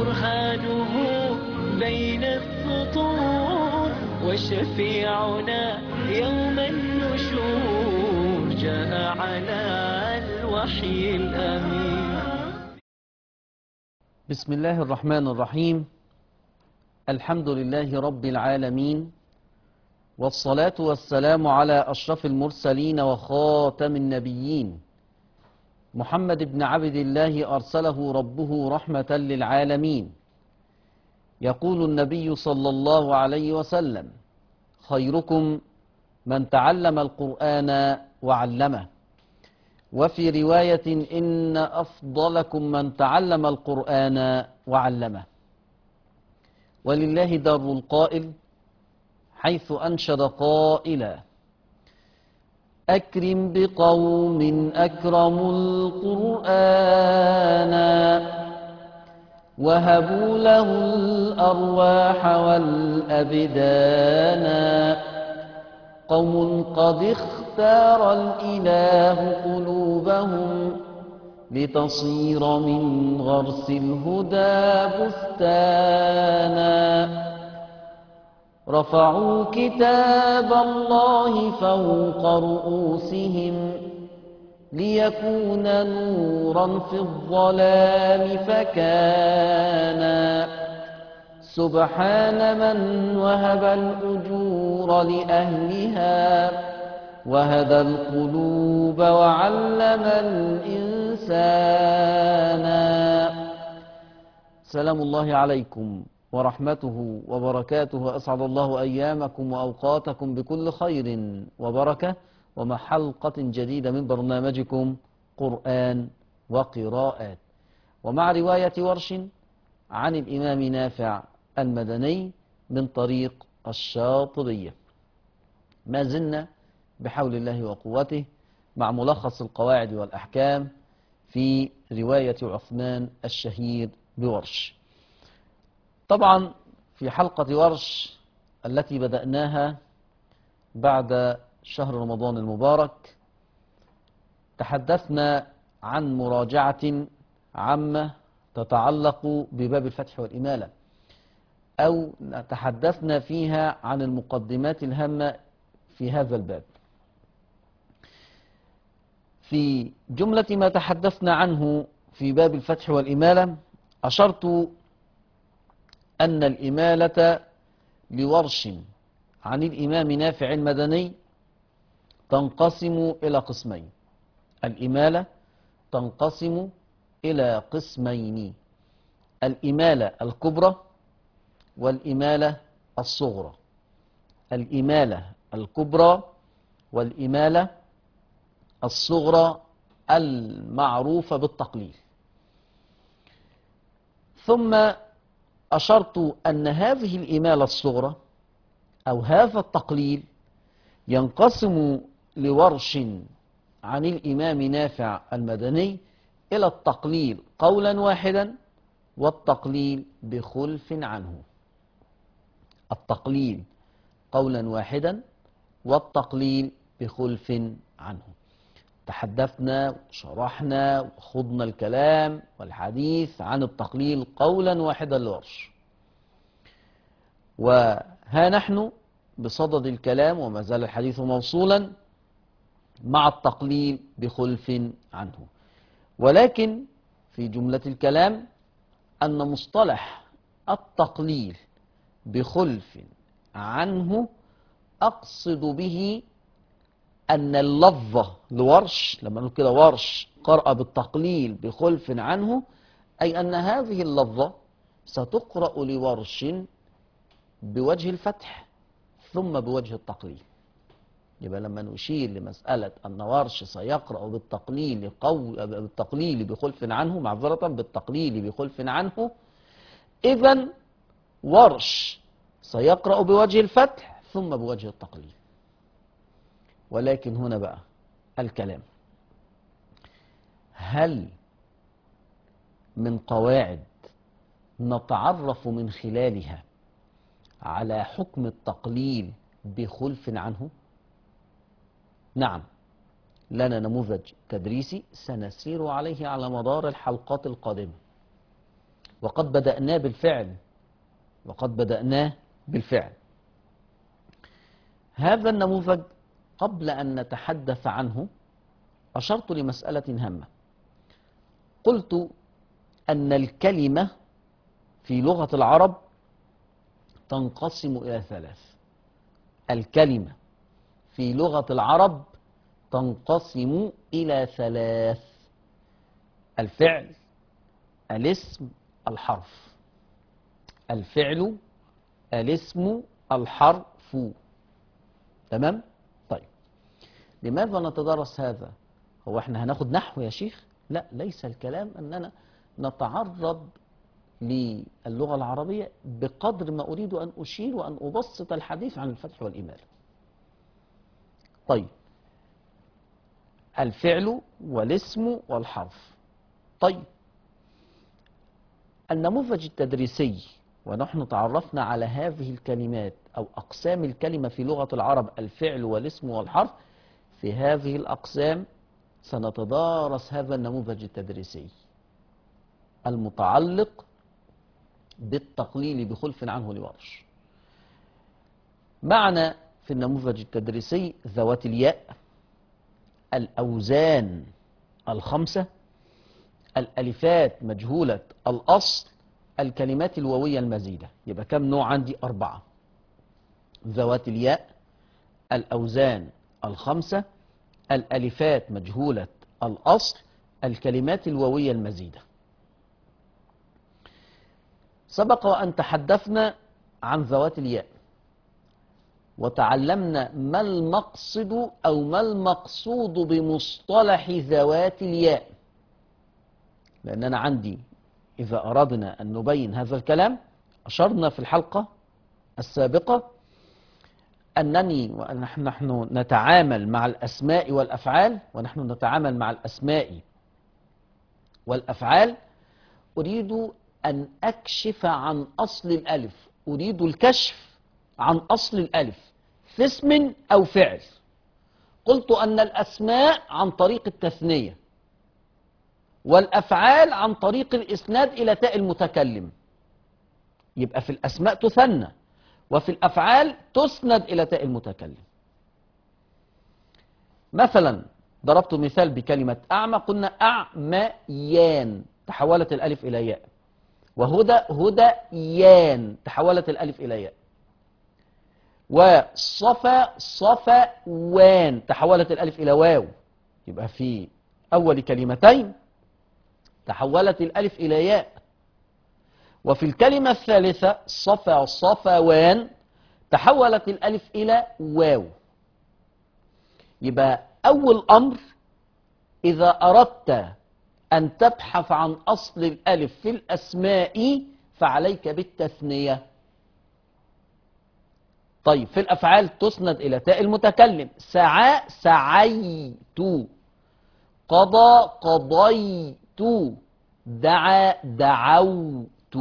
برهانه بين السطور وشفيعنا يوم النشور جاء على الوحي الأمين بسم الله الرحمن الرحيم الحمد لله رب العالمين والصلاة والسلام على أشرف المرسلين وخاتم النبيين محمد بن عبد الله أرسله ربه رحمة للعالمين يقول النبي صلى الله عليه وسلم خيركم من تعلم القرآن وعلمه وفي رواية إن أفضلكم من تعلم القرآن وعلمه ولله در القائل حيث أنشد قائلا أكرم بقوم أكرموا القرآن وهبوا له الأرواح والأبدان قوم قد اختار الإله قلوبهم لتصير من غرس الهدى بستانا رفعوا كتاب الله فوق رؤوسهم ليكون نورا في الظلام فكان سبحان من وهب الأجور لأهلها وهدى القلوب وعلم الإنسان سلام الله عليكم ورحمته وبركاته أسعد الله أيامكم وأوقاتكم بكل خير وبركة ومع حلقة جديدة من برنامجكم قرآن وقراءات ومع رواية ورش عن الإمام نافع المدني من طريق الشاطبية ما زلنا بحول الله وقوته مع ملخص القواعد والأحكام في رواية عثمان الشهير بورش طبعا في حلقة ورش التي بدأناها بعد شهر رمضان المبارك تحدثنا عن مراجعة عامة تتعلق بباب الفتح والإمالة أو تحدثنا فيها عن المقدمات الهامة في هذا الباب في جملة ما تحدثنا عنه في باب الفتح والإمالة أشرت أن الإمالة لورش عن الإمام نافع المدني تنقسم إلى قسمين الإمالة تنقسم إلى قسمين الإمالة الكبرى والإمالة الصغرى الإمالة الكبرى والإمالة الصغرى المعروفة بالتقليل ثم أشرت أن هذه الإمالة الصغرى أو هذا التقليل ينقسم لورش عن الإمام نافع المدني إلى التقليل قولا واحدا والتقليل بخلف عنه التقليل قولا واحدا والتقليل بخلف عنه تحدثنا شرحنا وخضنا الكلام والحديث عن التقليل قولا واحدا لورش وها نحن بصدد الكلام وما زال الحديث موصولا مع التقليل بخلف عنه ولكن في جملة الكلام أن مصطلح التقليل بخلف عنه أقصد به أن اللفظة لورش لما نقول كده ورش قرأ بالتقليل بخلف عنه أي أن هذه اللفظة ستقرأ لورش بوجه الفتح ثم بوجه التقليل يبقى لما نشير لمسألة أن ورش سيقرأ بالتقليل قو... بالتقليل بخلف عنه معذرة بالتقليل بخلف عنه إذا ورش سيقرأ بوجه الفتح ثم بوجه التقليل ولكن هنا بقى الكلام هل من قواعد نتعرف من خلالها على حكم التقليل بخلف عنه نعم لنا نموذج تدريسي سنسير عليه على مدار الحلقات القادمة وقد بدأناه بالفعل وقد بدأناه بالفعل هذا النموذج قبل أن نتحدث عنه أشرت لمسألة هامة قلت أن الكلمة في لغة العرب تنقسم إلى ثلاث الكلمة في لغة العرب تنقسم إلى ثلاث الفعل الاسم الحرف الفعل الاسم الحرف تمام طيب لماذا نتدرس هذا هو احنا هناخد نحو يا شيخ لا ليس الكلام اننا نتعرض للغة العربية بقدر ما أريد أن أشير وأن أبسط الحديث عن الفتح والإمالة طيب الفعل والاسم والحرف طيب النموذج التدريسي ونحن تعرفنا على هذه الكلمات أو أقسام الكلمة في لغة العرب الفعل والاسم والحرف في هذه الأقسام سنتدارس هذا النموذج التدريسي المتعلق بالتقليل بخلف عنه لورش معنا في النموذج التدريسي ذوات الياء الأوزان الخمسة الألفات مجهولة الأصل الكلمات الواوية المزيدة يبقى كم نوع عندي أربعة ذوات الياء الأوزان الخمسة الألفات مجهولة الأصل الكلمات الواوية المزيدة سبق وأن تحدثنا عن ذوات الياء وتعلمنا ما المقصد أو ما المقصود بمصطلح ذوات الياء لأننا عندي إذا أردنا أن نبين هذا الكلام أشرنا في الحلقة السابقة أنني ونحن نحن نتعامل مع الأسماء والأفعال ونحن نتعامل مع الأسماء والأفعال أريد أن أكشف عن أصل الألف أريد الكشف عن أصل الألف في اسم أو فعل قلت أن الأسماء عن طريق التثنية والأفعال عن طريق الإسناد إلى تاء المتكلم يبقى في الأسماء تثنى وفي الأفعال تسند إلى تاء المتكلم مثلا ضربت مثال بكلمة أعمى قلنا أعميان تحولت الألف إلى ياء وهدى هديان تحولت الألف إلى ياء وصفا صفوان تحولت الألف إلى واو يبقى في أول كلمتين تحولت الألف إلى ياء وفي الكلمة الثالثة صفا صفوان تحولت الألف إلى واو يبقى أول أمر إذا أردت أن تبحث عن أصل الألف في الأسماء فعليك بالتثنية طيب في الأفعال تسند إلى تاء المتكلم سعى سعيت قضى قضيت دعا دعوت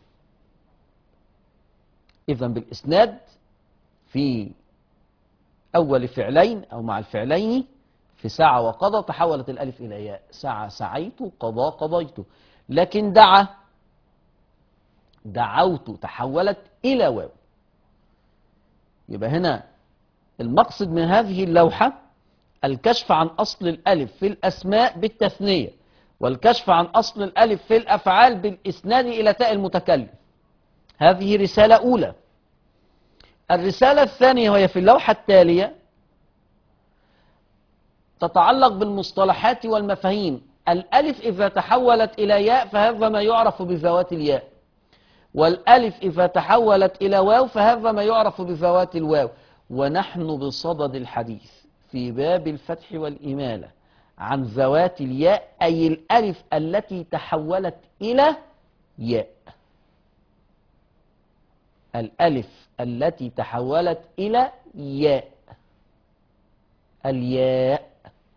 إذا بالإسناد في أول فعلين أو مع الفعلين في سعى وقضى تحولت الألف إلى ياء سعى سعيت قضى قضيت لكن دعا دعوت تحولت إلى واو يبقى هنا المقصد من هذه اللوحة الكشف عن أصل الألف في الأسماء بالتثنية والكشف عن أصل الألف في الأفعال بالإسناد إلى تاء المتكلم هذه رسالة أولى الرسالة الثانية وهي في اللوحة التالية تتعلق بالمصطلحات والمفاهيم الألف إذا تحولت إلى ياء فهذا ما يعرف بذوات الياء والألف إذا تحولت إلى واو فهذا ما يعرف بذوات الواو ونحن بصدد الحديث في باب الفتح والإمالة عن ذوات الياء أي الألف التي تحولت إلى ياء الألف التي تحولت إلى ياء الياء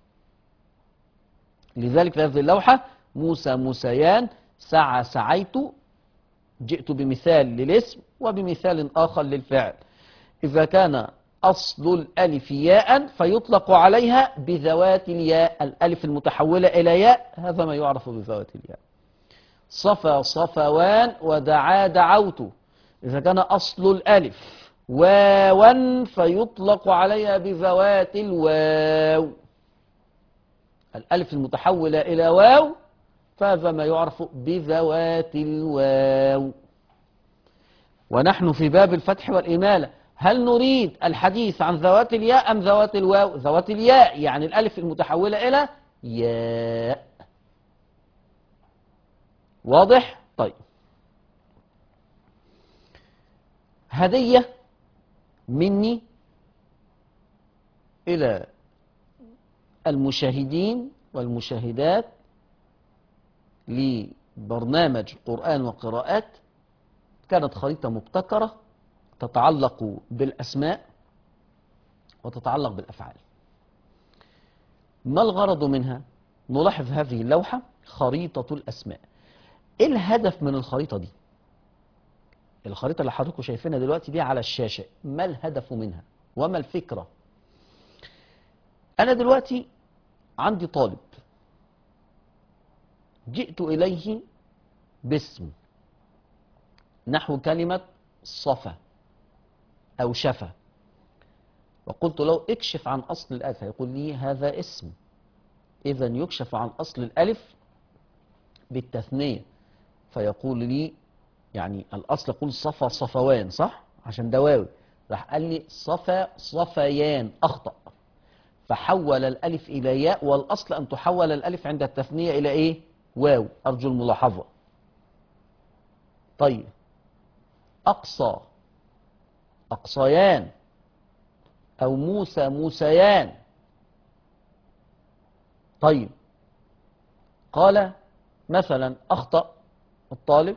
لذلك في هذه اللوحة موسى موسيان سعى سعيت جئت بمثال للاسم وبمثال آخر للفعل إذا كان أصل الألف ياء فيطلق عليها بذوات الياء الألف المتحولة إلى ياء هذا ما يعرف بذوات الياء صفا صفوان ودعا دعوت إذا كان أصل الألف واوا فيطلق عليها بذوات الواو الألف المتحولة إلى واو فهذا ما يعرف بذوات الواو ونحن في باب الفتح والإمالة هل نريد الحديث عن ذوات الياء أم ذوات الواو ذوات الياء يعني الألف المتحولة إلى ياء واضح طيب هدية مني إلى المشاهدين والمشاهدات لبرنامج قرآن وقراءات كانت خريطة مبتكرة تتعلق بالأسماء وتتعلق بالأفعال ما الغرض منها؟ نلاحظ هذه اللوحة خريطة الأسماء إيه الهدف من الخريطة دي؟ الخريطة اللي حضراتكم شايفينها دلوقتي دي على الشاشة ما الهدف منها؟ وما الفكرة؟ أنا دلوقتي عندي طالب جئت إليه باسم نحو كلمة صفا أو شفا وقلت له اكشف عن أصل الألف يقول لي هذا اسم إذا يكشف عن أصل الألف بالتثنية فيقول لي يعني الأصل يقول صفا صفوان صح عشان ده واوي راح قال لي صفا صفيان أخطأ فحول الألف إلى ياء والأصل أن تحول الألف عند التثنية إلى إيه واو أرجو الملاحظة طيب أقصى أقصيان أو موسى موسيان طيب قال مثلا أخطأ الطالب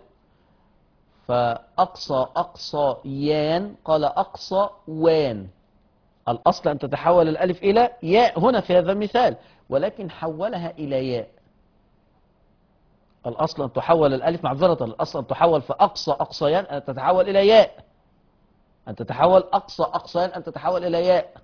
فأقصى أقصيان قال أقصى وان الأصل أن تتحول الألف إلى ياء هنا في هذا المثال ولكن حولها إلى ياء الأصل أن تحول الألف معذرة الأصل أن تحول فأقصى أقصيان أن تتحول إلى ياء أن تتحول أقصى أقصيان أن تتحول إلى ياء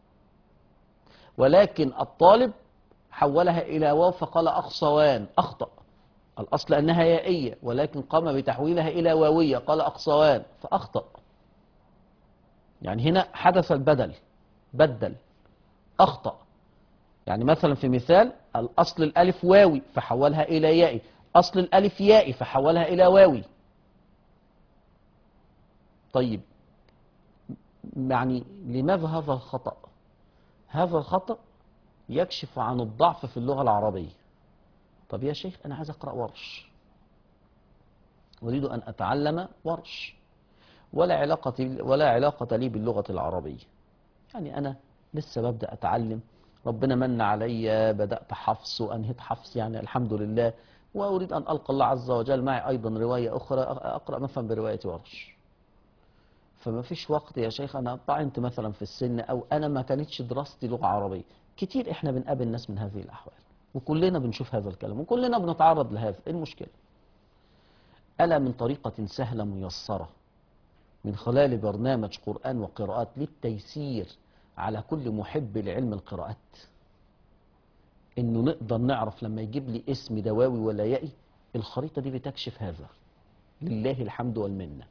ولكن الطالب حولها إلى واو فقال أقصوان أخطأ الأصل أنها يائية ولكن قام بتحويلها إلى واوية قال أقصوان فأخطأ يعني هنا حدث البدل بدل أخطأ يعني مثلا في مثال الأصل الألف واوي فحولها إلى يائي أصل الألف يائي فحولها إلى واوي طيب يعني لماذا هذا الخطأ هذا الخطأ يكشف عن الضعف في اللغة العربية طب يا شيخ أنا عايز أقرأ ورش أريد أن أتعلم ورش ولا علاقة ولا علاقة لي باللغة العربية يعني أنا لسه ببدأ أتعلم ربنا من علي بدأت حفص وأنهيت حفص يعني الحمد لله وأريد أن ألقى الله عز وجل معي أيضا رواية أخرى أقرأ مثلا برواية ورش فما فيش وقت يا شيخ أنا طعنت مثلا في السن أو أنا ما كانتش دراستي لغة عربية كتير إحنا بنقابل ناس من هذه الأحوال وكلنا بنشوف هذا الكلام وكلنا بنتعرض لهذا إيه المشكلة ألا من طريقة سهلة ميسرة من خلال برنامج قرآن وقراءات للتيسير على كل محب لعلم القراءات انه نقدر نعرف لما يجيب لي اسم دواوي ولا يائي الخريطة دي بتكشف هذا لله الحمد والمنة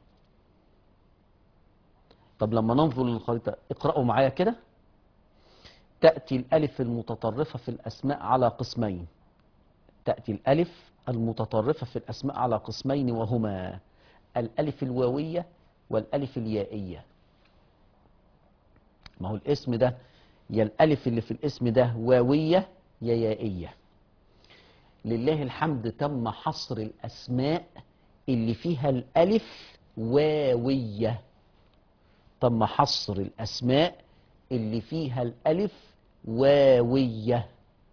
طب لما ننظر للخريطة اقرأوا معايا كده تأتي الألف المتطرفة في الأسماء على قسمين تأتي الألف المتطرفة في الأسماء على قسمين وهما الألف الواوية والألف اليائية ما هو الاسم ده يا الألف اللي في الاسم ده واوية يا يائية لله الحمد تم حصر الأسماء اللي فيها الألف واوية تم حصر الأسماء اللي فيها الألف واوية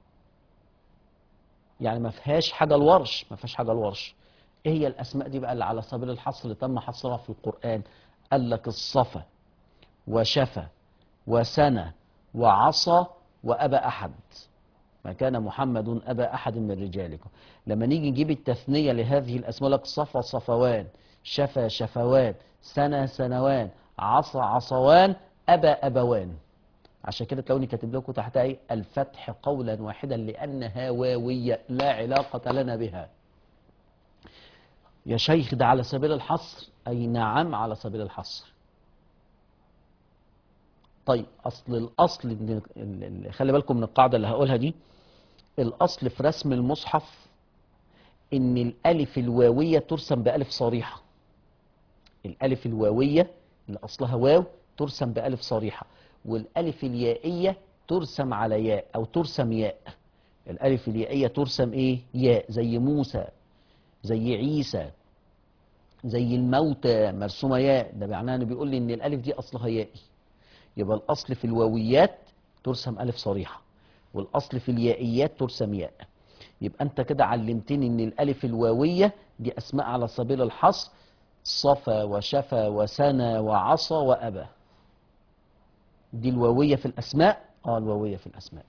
يعني ما فيهاش حاجة الورش ما فيهاش حاجة الورش ايه هي الأسماء دي بقى اللي على سبيل الحصر اللي تم حصرها في القرآن قال لك الصفا وشفا وسنى وعصى وأبا أحد ما كان محمد أبا أحد من رجالكم لما نيجي نجيب التثنية لهذه الأسماء لك صفا صفوان شفا شفوان سنى سنوان عصى عصوان أبا أبوان عشان كده تلاقوني كاتب لكم تحتها ايه الفتح قولا واحدا لأنها واوية لا علاقة لنا بها يا شيخ ده على سبيل الحصر أي نعم على سبيل الحصر طيب أصل الأصل إن- ال- ال- خلي بالكم من القاعدة اللي هقولها دي الأصل في رسم المصحف إن الألف الواوية ترسم بألف صريحة الألف الواوية اللي أصلها واو ترسم بألف صريحة والألف اليائية ترسم على ياء أو ترسم ياء الألف اليائية ترسم إيه ياء زي موسى زي عيسى زي الموتى مرسومة ياء ده معناه إنه بيقول لي إن الألف دي أصلها يائي يبقى الأصل في الواويات ترسم ألف صريحة والأصل في اليائيات ترسم ياء يبقى أنت كده علمتني إن الألف الواوية دي أسماء على سبيل الحصر صفا وشفا وسنى وعصى وأبى دي الواوية في الأسماء اه الواوية في الأسماء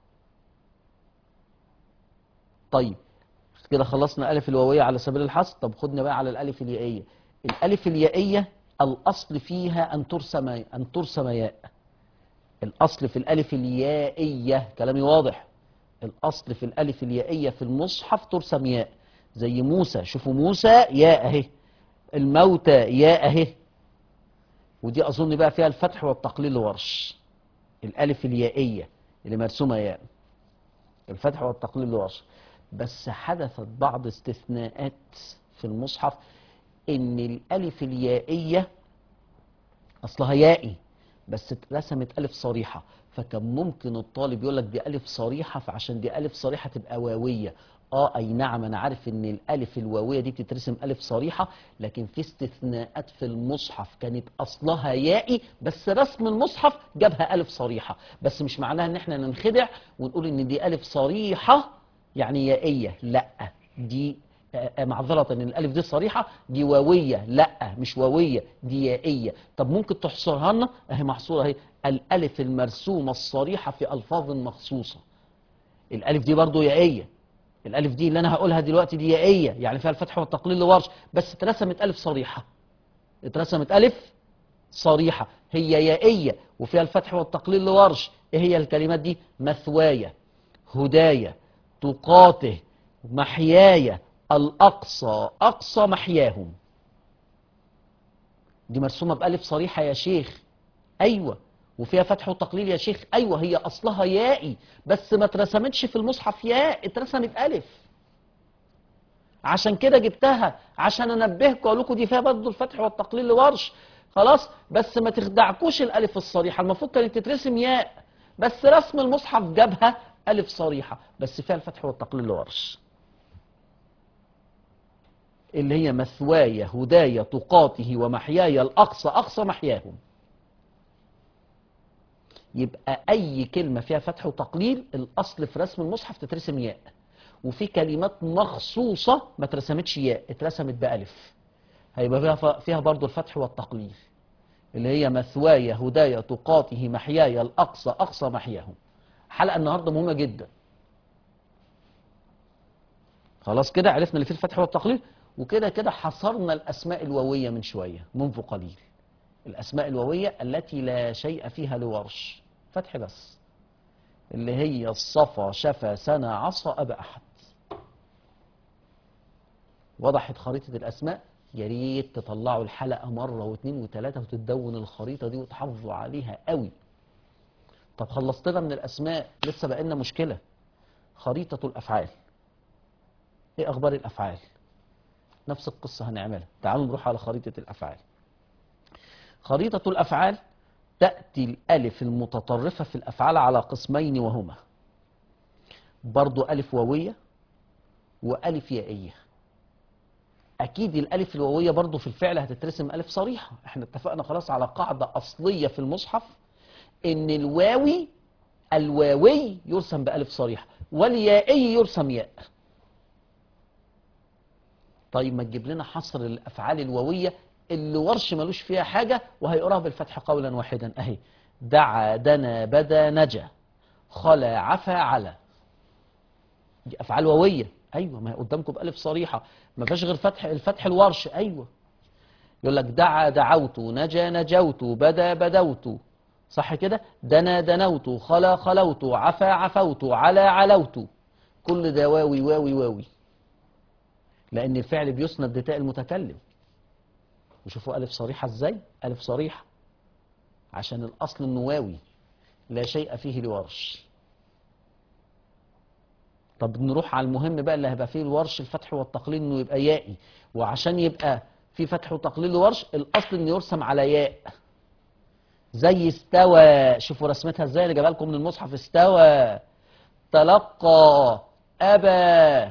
طيب كده خلصنا ألف الواوية على سبيل الحصر طب خدنا بقى على الألف اليائية الألف اليائية الأصل فيها أن ترسم أن ترسم ياء الأصل في الألف اليائية كلامي واضح الأصل في الألف اليائية في المصحف ترسم ياء زي موسى شوفوا موسى ياء أهي الموتى ياء أهي ودي أظن بقى فيها الفتح والتقليل ورش الألف اليائية اللي مرسومة ياء الفتح والتقليل ورش بس حدثت بعض استثناءات في المصحف ان الالف اليائية اصلها يائي بس اترسمت الف صريحة فكان ممكن الطالب يقول لك دي الف صريحة فعشان دي الف صريحة تبقى واوية اه اي نعم انا عارف ان الالف الواوية دي بتترسم الف صريحة لكن في استثناءات في المصحف كانت اصلها يائي بس رسم المصحف جابها الف صريحة بس مش معناها ان احنا ننخدع ونقول ان دي الف صريحة يعني يائية لا دي آه، آه، معذرة ان الالف دي صريحة دي واوية لا مش واوية دي يائية طب ممكن تحصرها لنا اهي محصورة اهي الالف المرسومة الصريحة في الفاظ مخصوصة الالف دي برضو يائية الالف دي اللي انا هقولها دلوقتي دي يائية يعني فيها الفتح والتقليل لورش بس اترسمت الف صريحة اترسمت الف صريحة هي يائية وفيها الفتح والتقليل لورش ايه هي الكلمات دي مثوايا هدايا تقاته محياي الأقصى أقصى محياهم دي مرسومة بألف صريحة يا شيخ أيوة وفيها فتح وتقليل يا شيخ أيوة هي أصلها يائي بس ما اترسمتش في المصحف ياء اترسمت ألف عشان كده جبتها عشان انبهكم اقول لكم دي فيها برضه الفتح والتقليل لورش خلاص بس ما تخدعكوش الالف الصريحه المفروض كانت تترسم ياء بس رسم المصحف جابها الف صريحه بس فيها الفتح والتقليل لورش اللي هي مثواي هداي تقاته ومحياي الاقصى اقصى محياهم يبقى اي كلمه فيها فتح وتقليل الاصل في رسم المصحف تترسم ياء وفي كلمات مخصوصه ما اترسمتش ياء اترسمت بالف هيبقى فيها فيها برضه الفتح والتقليل اللي هي مثواي هداي تقاته محياي الاقصى اقصى محياهم حلقه النهارده مهمه جدا خلاص كده عرفنا اللي فيه الفتح والتقليل وكده كده حصرنا الاسماء الواويه من شويه منذ قليل الاسماء الواويه التي لا شيء فيها لورش فتح بس اللي هي الصفا شفا سنى عصى ابا احد وضحت خريطه الاسماء يا ريت تطلعوا الحلقه مره واثنين وثلاثه وتدون الخريطه دي وتحافظوا عليها قوي طب خلصتنا من الاسماء لسه بقى لنا مشكله خريطه الافعال ايه اخبار الافعال نفس القصه هنعملها تعالوا نروح على خريطه الافعال خريطه الافعال تاتي الالف المتطرفه في الافعال على قسمين وهما برضو الف واويه والف يائيه اكيد الالف الواويه برضو في الفعل هتترسم الف صريحه احنا اتفقنا خلاص على قاعده اصليه في المصحف ان الواوي الواوي يرسم بالف صريحه واليائي يرسم ياء طيب ما تجيب لنا حصر الافعال الواويه اللي ورش ملوش فيها حاجه وهيقراها بالفتح قولا واحدا اهي دعا دنا بدا نجا خلا عفا على دي افعال واويه ايوه ما هي قدامكم بالف صريحه ما فيهاش غير فتح الفتح الورش ايوه يقول لك دعا دعوت نجا نجوت بدا بدوت صح كده دنا دنوت خلا خلوت عفا عفوت على علوت كل ده واوي واوي واوي لأن الفعل بيسند لتاء المتكلم وشوفوا ألف صريحة ازاي ألف صريحة عشان الأصل النواوي لا شيء فيه لورش طب نروح على المهم بقى اللي هيبقى فيه الورش الفتح والتقليل انه يبقى يائي وعشان يبقى في فتح وتقليل ورش الاصل انه يرسم على ياء زي استوى شوفوا رسمتها ازاي اللي جابها لكم من المصحف استوى تلقى ابى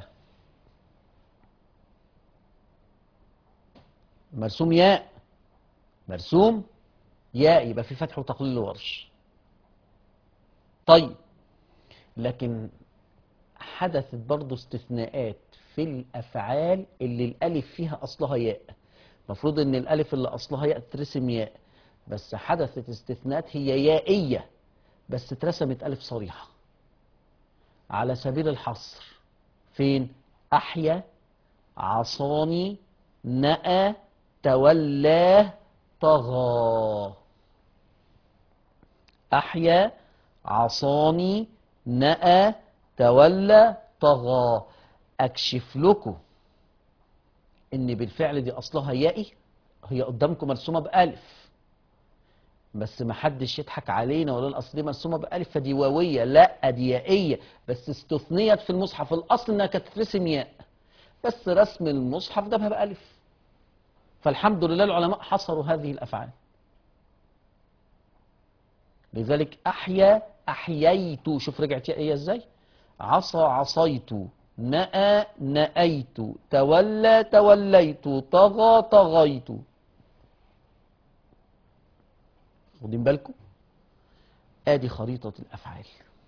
مرسوم ياء مرسوم ياء يبقى في فتح وتقليل ورش طيب لكن حدثت برضو استثناءات في الافعال اللي الالف فيها اصلها ياء المفروض ان الالف اللي اصلها ياء ترسم ياء بس حدثت استثناءات هي يائيه بس اترسمت الف صريحه على سبيل الحصر فين احيا عصاني نأى تولاه طغى أحيا عصاني نأى تولى طغى أكشف لكم إن بالفعل دي أصلها يائي هي قدامكم مرسومة بألف بس ما حدش يضحك علينا ولا الأصل دي مرسومة بألف فدي واوية لا دي يائية بس استثنيت في المصحف الأصل إنها كانت ترسم ياء بس رسم المصحف جابها بألف فالحمد لله العلماء حصروا هذه الأفعال لذلك أحيا أحييت شوف رجعت إيه إزاي عصى عصيت نأى نأيت تولى توليت طغى طغيت واخدين بالكم ادي خريطة الافعال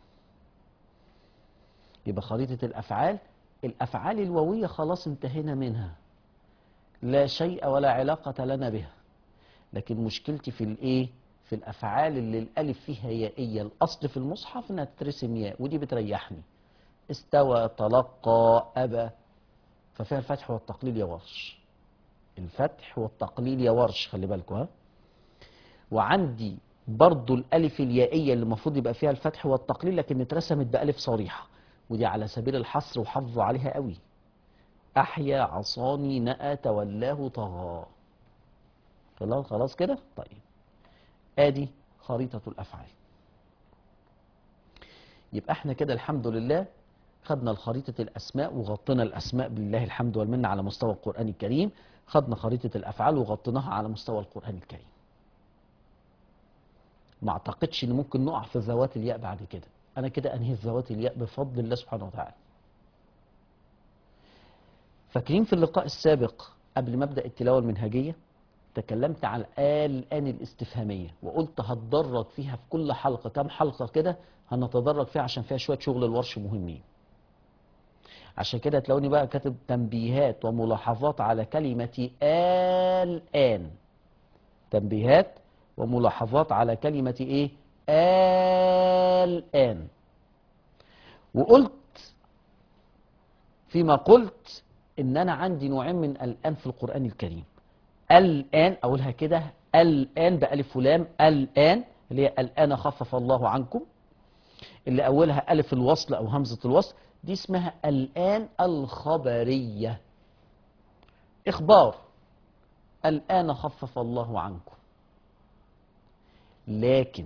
يبقى خريطة الافعال الافعال الواوية خلاص انتهينا منها لا شيء ولا علاقة لنا بها لكن مشكلتي في الايه في الافعال اللي الالف فيها يائية الاصل في المصحف انها تترسم ياء ودي بتريحني استوى تلقى ابى ففيها الفتح والتقليل يا ورش الفتح والتقليل يا ورش خلي بالكم ها وعندي برضو الالف اليائيه اللي المفروض يبقى فيها الفتح والتقليل لكن اترسمت بالف صريحه ودي على سبيل الحصر وحافظوا عليها قوي احيا عصاني نأى تولاه طغى خلاص خلاص كده طيب ادي خريطه الافعال يبقى احنا كده الحمد لله خدنا خريطة الأسماء وغطينا الأسماء بالله الحمد والمنة على مستوى القرآن الكريم خدنا خريطة الأفعال وغطيناها على مستوى القرآن الكريم ما اعتقدش ان ممكن نقع في ذوات الياء بعد كده انا كده انهيت ذوات الياء بفضل الله سبحانه وتعالى فاكرين في اللقاء السابق قبل ما ابدا التلاوه المنهجيه تكلمت عن آل الآن الاستفهامية وقلت هتدرج فيها في كل حلقة كام حلقة كده هنتدرج فيها عشان فيها شوية شغل الورش مهمين عشان كده تلاقوني بقى كاتب تنبيهات وملاحظات على كلمة الآن تنبيهات وملاحظات على كلمة ايه الآن وقلت فيما قلت ان انا عندي نوعين من الآن في القرآن الكريم الآن اقولها كده الآن بألف ولام الآن اللي هي الآن خفف الله عنكم اللي اولها ألف الوصل او همزة الوصل دي اسمها الآن الخبرية اخبار الآن خفف الله عنكم لكن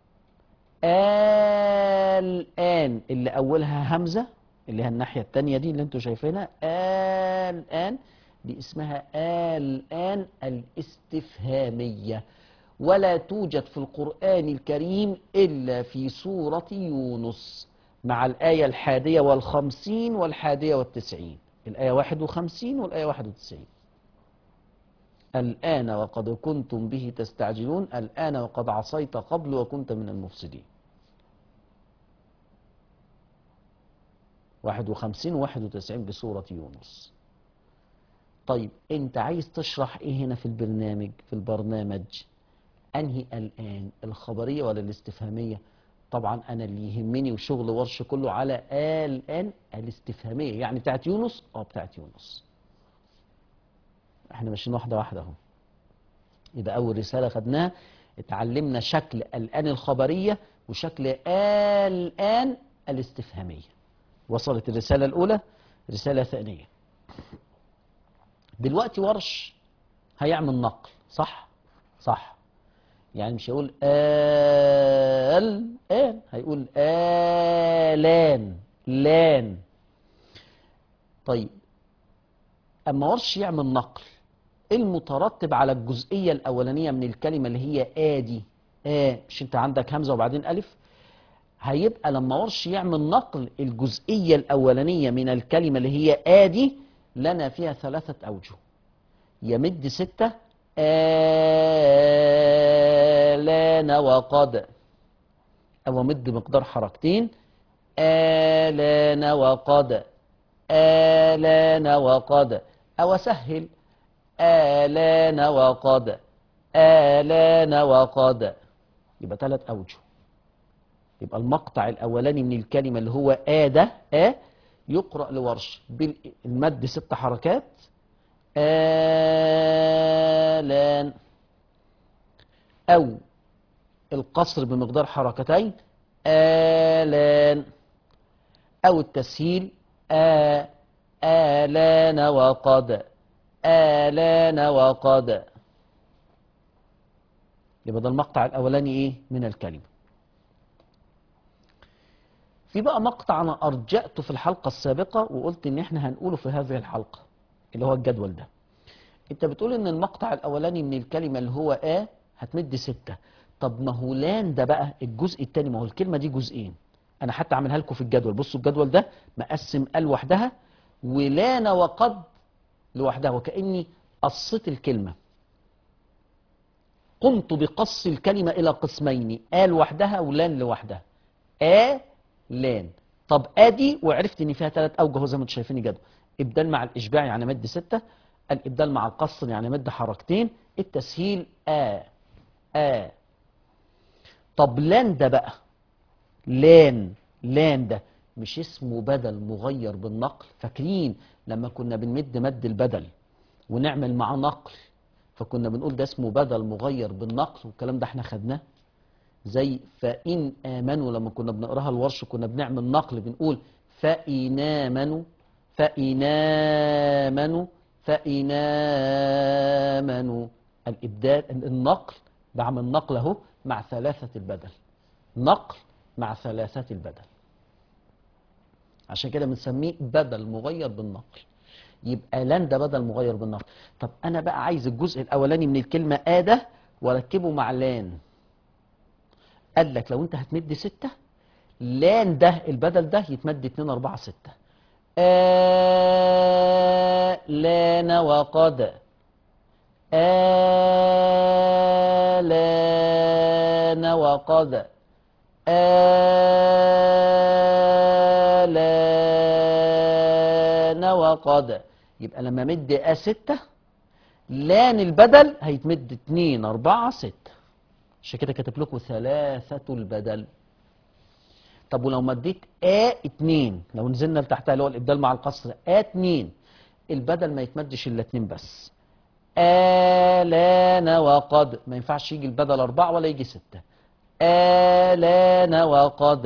الآن اللي أولها همزة اللي هي الناحية التانية دي اللي انتوا شايفينها الآن دي اسمها الآن الاستفهامية ولا توجد في القرآن الكريم إلا في سورة يونس مع الآية الحادية والخمسين والحادية والتسعين الآية واحد وخمسين والآية واحد وتسعين الآن وقد كنتم به تستعجلون الآن وقد عصيت قبل وكنت من المفسدين واحد وخمسين وواحد وتسعين بسورة يونس طيب انت عايز تشرح ايه هنا في البرنامج في البرنامج انهي الآن الخبرية ولا الاستفهامية طبعا انا اللي يهمني وشغل ورش كله على الآن الاستفهامية يعني بتاعت يونس اه بتاعت يونس احنا ماشيين واحدة واحدة اهو يبقى أول رسالة خدناها اتعلمنا شكل الآن الخبرية وشكل الآن الاستفهامية وصلت الرسالة الأولى رسالة ثانية دلوقتي ورش هيعمل نقل صح صح يعني مش هيقول آل آل هيقول آلان لان طيب أما ورش يعمل نقل إيه المترتب على الجزئية الأولانية من الكلمة اللي هي آ دي آ مش أنت عندك همزة وبعدين ألف هيبقى لما ورش يعمل نقل الجزئية الأولانية من الكلمة اللي هي آ دي لنا فيها ثلاثة أوجه يمد ستة آلان وقد أو مد مقدار حركتين آلان وقد آلان وقد أو أسهل آلان وقد آلان وقد يبقى ثلاث أوجه يبقى المقطع الأولاني من الكلمة اللي هو آ ده آ يقرأ لورش بالمد ست حركات آلان أو القصر بمقدار حركتين آلان أو التسهيل آ آلان وقد آلان وقد يبقى ده المقطع الأولاني إيه من الكلمة في بقى مقطع أنا أرجأته في الحلقة السابقة وقلت إن إحنا هنقوله في هذه الحلقة اللي هو الجدول ده أنت بتقول إن المقطع الأولاني من الكلمة اللي هو آ هتمد ستة طب ما هو لان ده بقى الجزء الثاني ما هو الكلمة دي جزئين أنا حتى عاملها لكم في الجدول بصوا الجدول ده مقسم ال لوحدها ولان وقد لوحدها وكأني قصيت الكلمة قمت بقص الكلمة إلى قسمين آ لوحدها ولان لوحدها آ لان طب آدي وعرفت إن فيها ثلاث أوجه زي ما انتم شايفين الجدول إبدال مع الإشباع يعني مد ستة الإبدال مع القصر يعني مد حركتين التسهيل آ آ طب لان ده بقى لان لان ده مش اسمه بدل مغير بالنقل فاكرين لما كنا بنمد مد البدل ونعمل معاه نقل فكنا بنقول ده اسمه بدل مغير بالنقل والكلام ده احنا خدناه زي فإن آمنوا لما كنا بنقراها الورش كنا بنعمل نقل بنقول فإن آمنوا فإن آمنوا فإن آمنوا الإبدال النقل بعمل نقل اهو مع ثلاثة البدل نقل مع ثلاثة البدل عشان كده بنسميه بدل مغير بالنقل يبقى لن ده بدل مغير بالنقل طب انا بقى عايز الجزء الاولاني من الكلمة آ ده واركبه مع لان قال لك لو انت هتمد ستة لان ده البدل ده يتمد 2 4 6 آ لان وقد آلان وقد آلان وقد يبقى لما مد آ ستة لان البدل هيتمد اتنين أربعة ستة عشان كده كاتب لكم ثلاثة البدل طب ولو مديت آ اتنين لو نزلنا لتحتها اللي هو الإبدال مع القصر آ اتنين البدل ما يتمدش إلا اتنين بس آلان وقد ما ينفعش يجي البدل أربعة ولا يجي ستة آلان وقد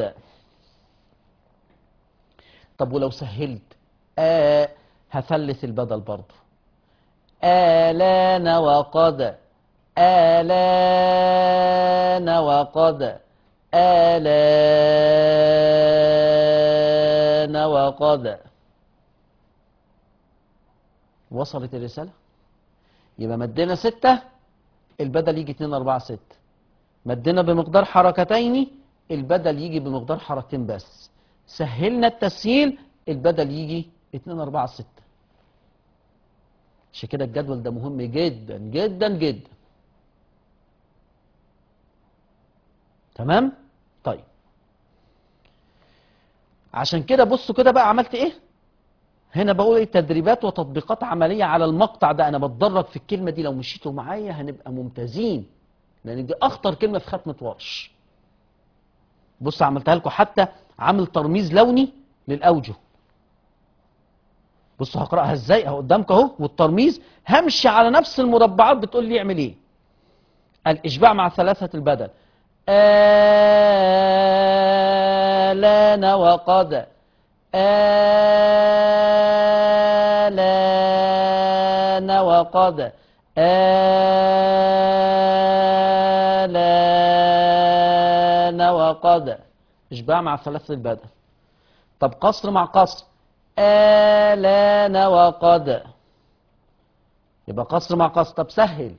طب ولو سهلت آ هثلث البدل برضه آلان وقد آلان وقد آلان وقد وصلت الرسالة يبقى مدينا ستة البدل يجي اتنين أربعة ستة مدينا بمقدار حركتين البدل يجي بمقدار حركتين بس سهلنا التسهيل البدل يجي اتنين أربعة ستة عشان كده الجدول ده مهم جدا جدا جدا تمام طيب عشان كده بصوا كده بقى عملت ايه هنا بقول ايه تدريبات وتطبيقات عمليه على المقطع ده انا بتدرب في الكلمه دي لو مشيتوا معايا هنبقى ممتازين لان دي اخطر كلمه في ختمه ورش بص عملتها لكم حتى عامل ترميز لوني للاوجه بصوا هقراها ازاي اهو قدامك اهو والترميز همشي على نفس المربعات بتقول لي اعمل ايه الاشباع مع ثلاثه البدل آلان وقد آلان وقد آلان وقد إشباع مع ثلاث البدل طب قصر مع قصر آلان وقد يبقى قصر مع قصر طب سهل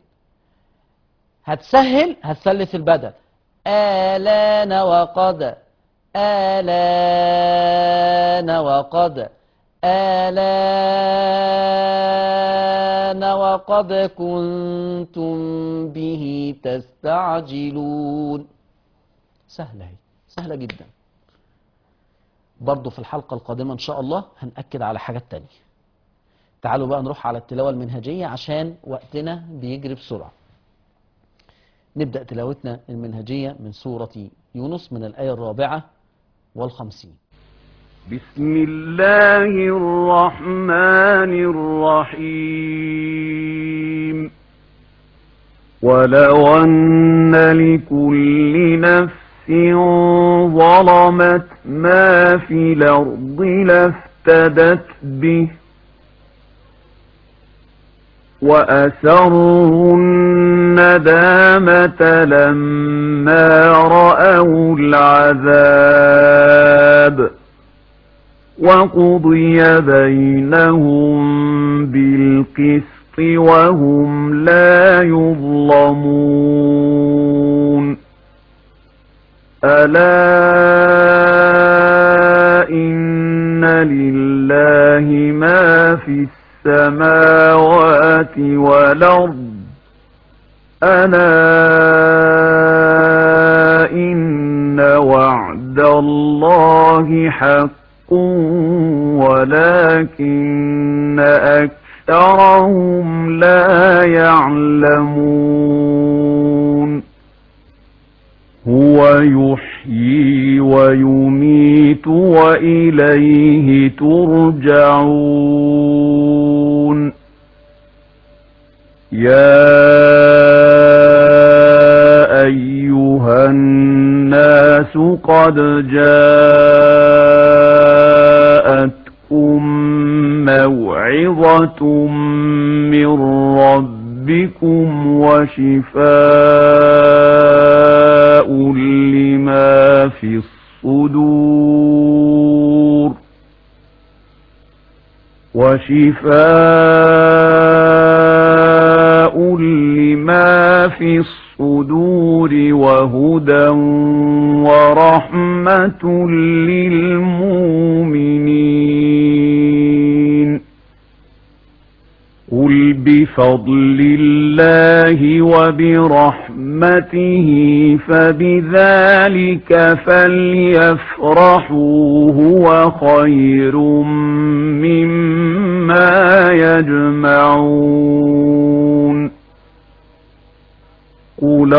هتسهل هتثلث البدل آلان وقد آلان وقد آلان وقد كنتم به تستعجلون سهلة هي سهلة جدا برضو في الحلقة القادمة إن شاء الله هنأكد على حاجات تانية تعالوا بقى نروح على التلاوة المنهجية عشان وقتنا بيجري بسرعة نبدأ تلاوتنا المنهجية من سورة يونس من الآية الرابعة والخمسين بسم الله الرحمن الرحيم ولو أن لكل نفس ظلمت ما في الأرض لافتدت به وأسروا الندامة لما رأوا العذاب وقضي بينهم بالقسط وهم لا يظلمون ألا إن لله ما في السماوات والأرض ألا إن وعد الله حق ولكن أكثرهم لا يعلمون هو يحيي ويميت وإليه ترجعون يا أيها الناس قد جاءتكم موعظة من ربكم وشفاء لما في الصدور وشفاء لما في الصدور وهدى ورحمة للمؤمنين قل بفضل الله وبرحمته فبذلك فليفرحوا هو خير مما يجمعون قل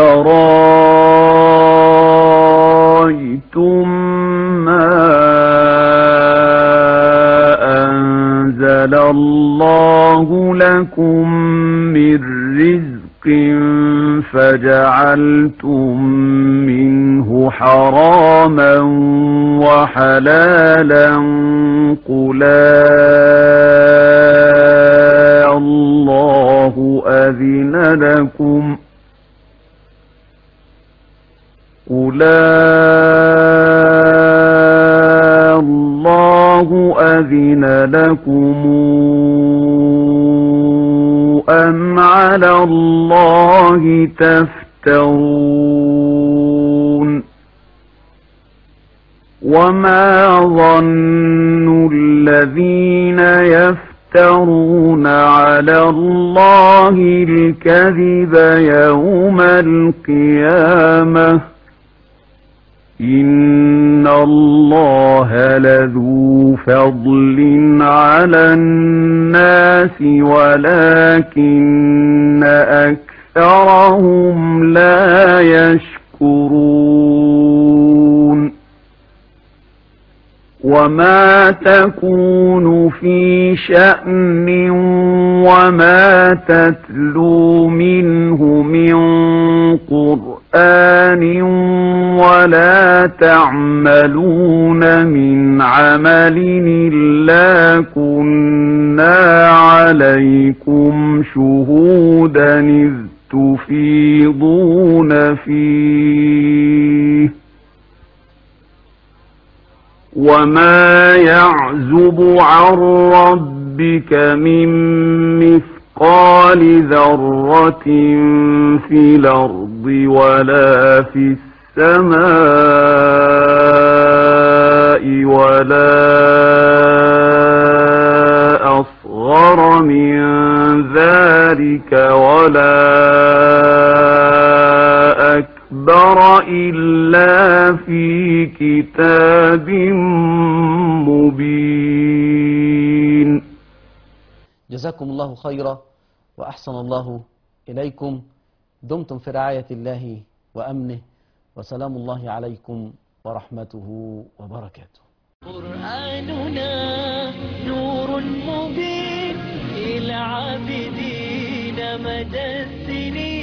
رأيتم ما أنزل الله لكم من رزق فجعلتم منه حراما وحلالا قل الله أذن لكم قل الله أذن لكم أم على الله تفترون وما ظن الذين يفترون على الله الكذب يوم القيامة إن الله لذو فضل على الناس ولكن أكثرهم لا يشكرون وما تكون في شأن وما تتلو منه من قرآن قرآن ولا تعملون من عمل إلا كنا عليكم شهودا إذ تفيضون فيه وما يعزب عن ربك من مثقال ذرة في الأرض ولا في السماء ولا أصغر من ذلك ولا أكبر إلا في كتاب مبين جزاكم الله خيرا وأحسن الله إليكم دمتم في رعاية الله وأمنه وسلام الله عليكم ورحمته وبركاته قرآننا نور مبين للعابدين مدى السنين